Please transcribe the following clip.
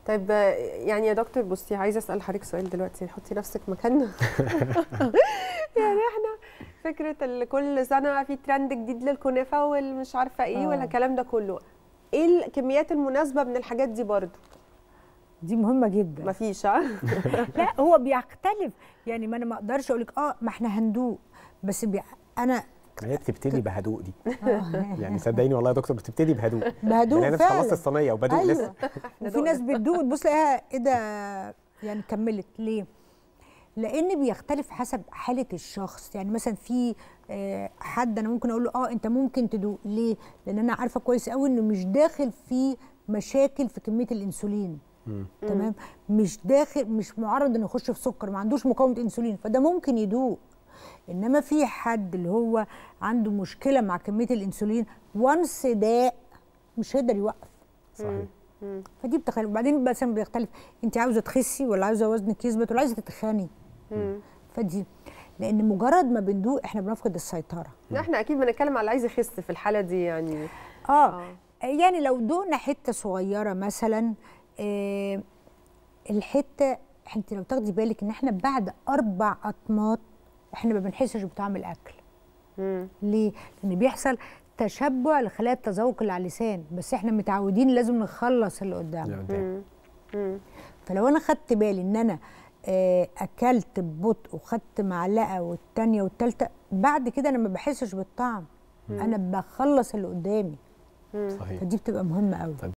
طيب يعني يا دكتور بصي عايزه اسال حضرتك سؤال دلوقتي حطي نفسك مكاننا يعني احنا فكره ال- كل سنه في ترند جديد للكنافه والمش عارفه ايه آه. ولا الكلام ده كله ايه الكميات المناسبه من الحاجات دي برضو دي مهمه جدا مفيش ها لا هو بيختلف يعني ما انا ما اقدرش اقول لك اه ما احنا هندوق بس بي... انا هي بتبتدي بهدوء دي يعني صدقيني والله يا دكتور بتبتدي بهدوء بهدوء يعني انا خلصت فعلا الصينيه وبدوق ايوه لسه وفي ناس بتدوق تبص تلاقيها ايه ده يعني كملت ليه؟ لان بيختلف حسب حاله الشخص يعني مثلا في آه، حد انا ممكن اقول له اه انت ممكن تدوق ليه؟ لان انا عارفه كويس قوي انه مش داخل في مشاكل في كميه الانسولين تمام مش داخل مش معرض انه يخش في سكر ما عندوش مقاومه انسولين فده ممكن يدوق انما في حد اللي هو عنده مشكله مع كميه الانسولين وانس داق مش هيقدر يوقف صحيح فدي بتختلف وبعدين مثلا بيختلف انت عاوزه تخسي ولا عاوزه وزنك يثبت ولا عايزه تتخاني فدي لان مجرد ما بندوق احنا بنفقد السيطره لا احنا اكيد بنتكلم على اللي عايز يخس في الحاله دي يعني اه يعني لو دقنا حته صغيره مثلا آه الحته انت لو تاخدي بالك ان احنا بعد اربع اطماط احنا ما بنحسش بطعم الاكل مم. ليه؟ لان بيحصل تشبع لخلايا التذوق اللي على اللسان بس احنا متعودين لازم نخلص اللي قدامنا اللي قدام. مم. مم. فلو انا خدت بالي ان انا آه، اكلت ببطء وخدت معلقه والتانيه والتالته بعد كده انا ما بحسش بالطعم انا بخلص اللي قدامي صحيح فدي بتبقى مهمه قوي